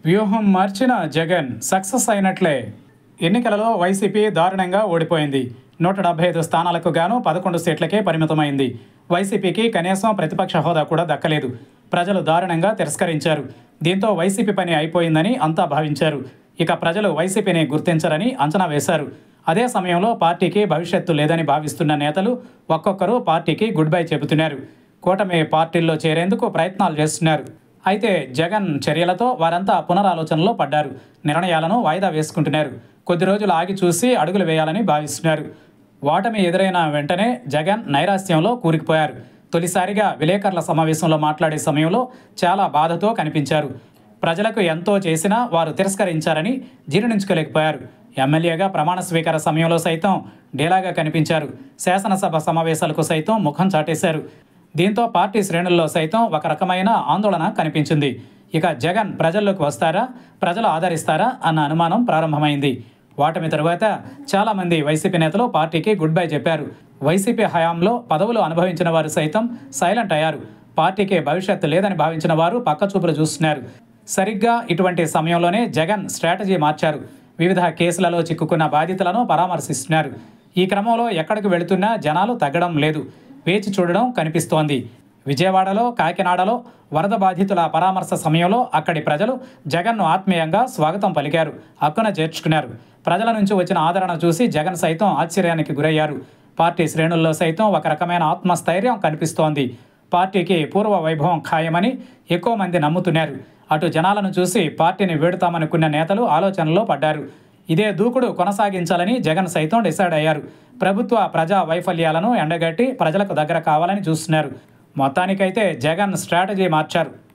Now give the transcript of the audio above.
వ్యూహం మార్చిన జగన్ సక్సెస్ అయినట్లే ఎన్నికలలో వైసీపీ దారుణంగా ఓడిపోయింది నూట డెబ్బై ఐదు స్థానాలకు గాను పదకొండు సీట్లకే పరిమితమైంది వైసీపీకి కనీసం ప్రతిపక్ష హోదా కూడా దక్కలేదు ప్రజలు దారుణంగా తిరస్కరించారు దీంతో వైసీపీ పని అయిపోయిందని అంతా భావించారు ఇక ప్రజలు వైసీపీని గుర్తించరని అంచనా వేశారు అదే సమయంలో పార్టీకి భవిష్యత్తు లేదని భావిస్తున్న నేతలు ఒక్కొక్కరు పార్టీకి గుడ్ బై చెబుతున్నారు కూటమి పార్టీల్లో చేరేందుకు ప్రయత్నాలు చేస్తున్నారు అయితే జగన్ చర్యలతో వారంతా పునరాలోచనలో పడ్డారు నిర్ణయాలను వాయిదా వేసుకుంటున్నారు కొద్ది రోజులు ఆగి చూసి అడుగులు వేయాలని భావిస్తున్నారు ఓటమి ఎదురైన వెంటనే జగన్ నైరాస్యంలో కూరుకుపోయారు తొలిసారిగా విలేకరుల సమావేశంలో మాట్లాడే సమయంలో చాలా బాధతో కనిపించారు ప్రజలకు ఎంతో చేసినా వారు తిరస్కరించారని జీర్ణించుకోలేకపోయారు ఎమ్మెల్యేగా ప్రమాణ స్వీకార సమయంలో సైతం డేలాగా కనిపించారు శాసనసభ సమావేశాలకు సైతం ముఖం చాటేశారు దీంతో పార్టీ శ్రేణుల్లో సైతం ఒక రకమైన ఆందోళన కనిపించింది ఇక జగన్ ప్రజల్లోకి వస్తారా ప్రజలు ఆదరిస్తారా అన్న అనుమానం ప్రారంభమైంది ఓటమి తరువాత చాలామంది వైసీపీ నేతలు పార్టీకి గుడ్ బై చెప్పారు వైసీపీ హయాంలో పదవులు అనుభవించిన వారు సైతం సైలెంట్ అయ్యారు పార్టీకి భవిష్యత్తు లేదని భావించిన వారు పక్కచూపులు చూస్తున్నారు సరిగ్గా ఇటువంటి సమయంలోనే జగన్ స్ట్రాటజీ మార్చారు వివిధ కేసులలో చిక్కుకున్న బాధితులను పరామర్శిస్తున్నారు ఈ క్రమంలో ఎక్కడికి వెళుతున్నా జనాలు తగ్గడం లేదు వేచి చూడడం కనిపిస్తోంది విజయవాడలో కాకినాడలో వరద బాధితుల పరామర్శ సమయంలో అక్కడి ప్రజలు జగన్ను ఆత్మీయంగా స్వాగతం పలికారు హక్కున చేర్చుకున్నారు ప్రజల నుంచి వచ్చిన ఆదరణ చూసి జగన్ సైతం ఆశ్చర్యానికి గురయ్యారు పార్టీ శ్రేణుల్లో సైతం ఒక రకమైన ఆత్మస్థైర్యం కనిపిస్తోంది పార్టీకి పూర్వ వైభవం ఖాయమని ఎక్కువ మంది నమ్ముతున్నారు అటు జనాలను చూసి పార్టీని వీడుతామనుకున్న నేతలు ఆలోచనలో పడ్డారు ఇదే దూకుడు కొనసాగించాలని జగన్ సైతం డిసైడ్ అయ్యారు ప్రభుత్వ ప్రజా వైఫల్యాలను ఎండగట్టి ప్రజలకు దగ్గర కావాలని చూస్తున్నారు మొత్తానికైతే జగన్ స్ట్రాటజీ మార్చారు